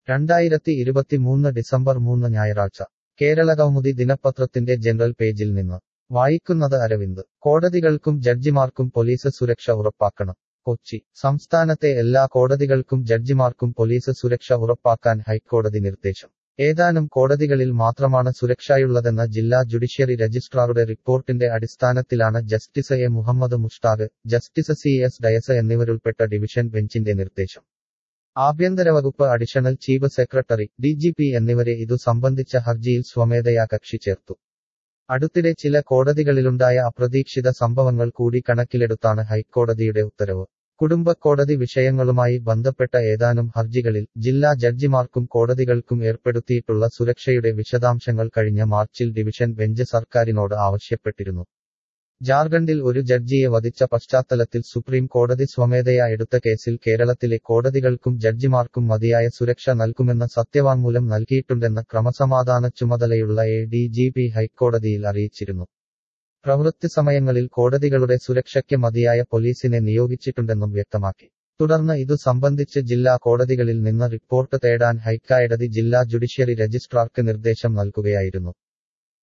രണ്ടായിരത്തി ഇരുപത്തിമൂന്ന് ഡിസംബർ മൂന്ന് ഞായറാഴ്ച കേരളകൗമുദി ദിനപത്രത്തിന്റെ ജനറൽ പേജിൽ നിന്ന് വായിക്കുന്നത് അരവിന്ദ് കോടതികൾക്കും ജഡ്ജിമാർക്കും പോലീസ് സുരക്ഷ ഉറപ്പാക്കണം കൊച്ചി സംസ്ഥാനത്തെ എല്ലാ കോടതികൾക്കും ജഡ്ജിമാർക്കും പോലീസ് സുരക്ഷ ഉറപ്പാക്കാൻ ഹൈക്കോടതി നിർദ്ദേശം ഏതാനും കോടതികളിൽ മാത്രമാണ് സുരക്ഷയുള്ളതെന്ന ജില്ലാ ജുഡീഷ്യറി രജിസ്ട്രാറുടെ റിപ്പോർട്ടിന്റെ അടിസ്ഥാനത്തിലാണ് justice A Muhammad Mushtaq justice C S Dias എന്നിവരുൾപ്പെട്ട ഡിവിഷൻ ബെഞ്ചിന്റെ നിർദ്ദേശം ആഭ്യന്തര വകുപ്പ് additional chief secretary D G P എന്നിവരെ ഇതു സംബന്ധിച്ച ഹർജിയിൽ സ്വമേധയാ കക്ഷി ചേർത്തു അടുത്തിടെ ചില കോടതികളിലുണ്ടായ അപ്രതീക്ഷിത സംഭവങ്ങൾ കൂടി കണക്കിലെടുത്താണ് ഹൈക്കോടതിയുടെ ഉത്തരവ് കുടുംബക്കോടതി വിഷയങ്ങളുമായി ബന്ധപ്പെട്ട ഏതാനും ഹർജികളിൽ ജില്ലാ ജഡ്ജിമാർക്കും കോടതികൾക്കും ഏർപ്പെടുത്തിയിട്ടുള്ള സുരക്ഷയുടെ വിശദാംശങ്ങൾ കഴിഞ്ഞ മാർച്ചിൽ ഡിവിഷൻ ബെഞ്ച് സർക്കാരിനോട് ആവശ്യപ്പെട്ടിരുന്നു ജാർഖണ്ഡിൽ ഒരു ജഡ്ജിയെ വധിച്ച പശ്ചാത്തലത്തിൽ സുപ്രീം കോടതി സ്വമേധയാ എടുത്ത കേസിൽ കേരളത്തിലെ കോടതികൾക്കും ജഡ്ജിമാർക്കും മതിയായ സുരക്ഷ നൽകുമെന്ന സത്യവാങ്മൂലം നൽകിയിട്ടുണ്ടെന്ന് ക്രമസമാധാന ചുമതലയുള്ള എ ഡി ജി പി ഹൈക്കോടതിയിൽ അറിയിച്ചിരുന്നു പ്രവൃത്തി സമയങ്ങളിൽ കോടതികളുടെ സുരക്ഷയ്ക്ക് മതിയായ പോലീസിനെ നിയോഗിച്ചിട്ടുണ്ടെന്നും വ്യക്തമാക്കി തുടർന്ന് ഇതു സംബന്ധിച്ച് ജില്ലാ കോടതികളിൽ നിന്ന് റിപ്പോർട്ട് തേടാൻ ഹൈക്കോടതി ജില്ലാ ജുഡീഷ്യറി രജിസ്ട്രാർക്ക് നിർദ്ദേശം നൽകുകയായിരുന്നു